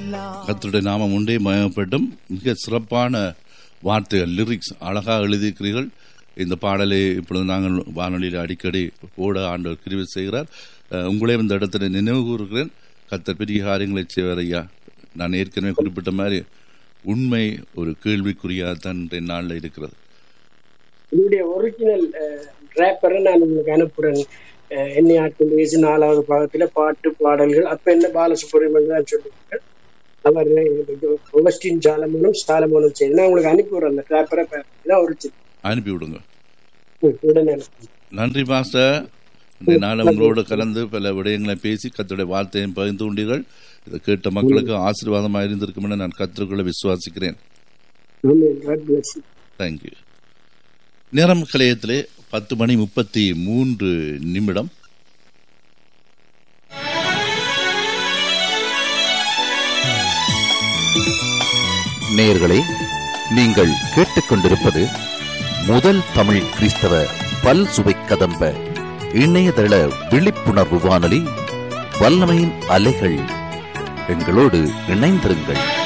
கர்த்தருடைய நாமம் உண்டே மயப்பட்டும் மிக சிறப்பான வார்த்தைகள் லிரிக்ஸ் அழகாக எழுதியிருக்கிறீர்கள் இந்த பாடலை இப்பொழுது நாங்கள் வானொலியில் அடிக்கடி ஓட ஆண்டவர் கிரிவு செய்கிறார் அஹ், உங்களையும் இந்த இடத்துல நினைவு கூறுகிறேன் கர்த்தர் பெரிய காரியங்களை செய்வார் ஐயா நான் ஏற்கனவே குறிப்பிட்ட மாதிரி உண்மை ஒரு கேள்விக்குறியாகத்தான் இன்றைய நாளில் இருக்கிறது என்னுடைய ஒரிஜினல் ரேப்பரை நான் உங்களுக்கு அனுப்புறேன் அஹ், என்னை ஆட்கள் வயசு நாலாவது பாகத்துல பாட்டு பாடல்கள் அப்ப என்ன பாலசுப்ரமணியம் தான் சொல்லுவாங்க அவர் ஒவஸ்டின் சாலமோனும் சாலமோனும் செய்து நான் உங்களுக்கு அனுப்பிவிடுறேன் அந்த ரேப்பரை தான் ஒரிஜினல் அனுப்பி விடுங்க உடனே அனுப்புறேன். நன்றி மாஸ்டர் இன்றைய நாள் உங்களோடு கலந்து பல விடயங்களை பேசி கர்த்தருடைய வார்த்தையும் பகிர்ந்து கொண்டீர்கள் இதை கேட்ட மக்களுக்கு ஆசீர்வாதமாக இருந்திருக்கும் என நான் கத்திற்குள்ள விசுவாசிக்கிறேன் Amen. God bless you. Thank you நேரம் கலையத்திலே பத்து மணி முப்பத்தி மூன்று நிமிடம் நேயர்களே நீங்கள் கேட்டுக்கொண்டிருப்பது முதல் தமிழ் கிறிஸ்தவ பல் சுவை கதம்ப இணையதள விழிப்புணர்வு வானொலி வல்லமையின் அலைகள் எங்களோடு இணைந்திருங்கள்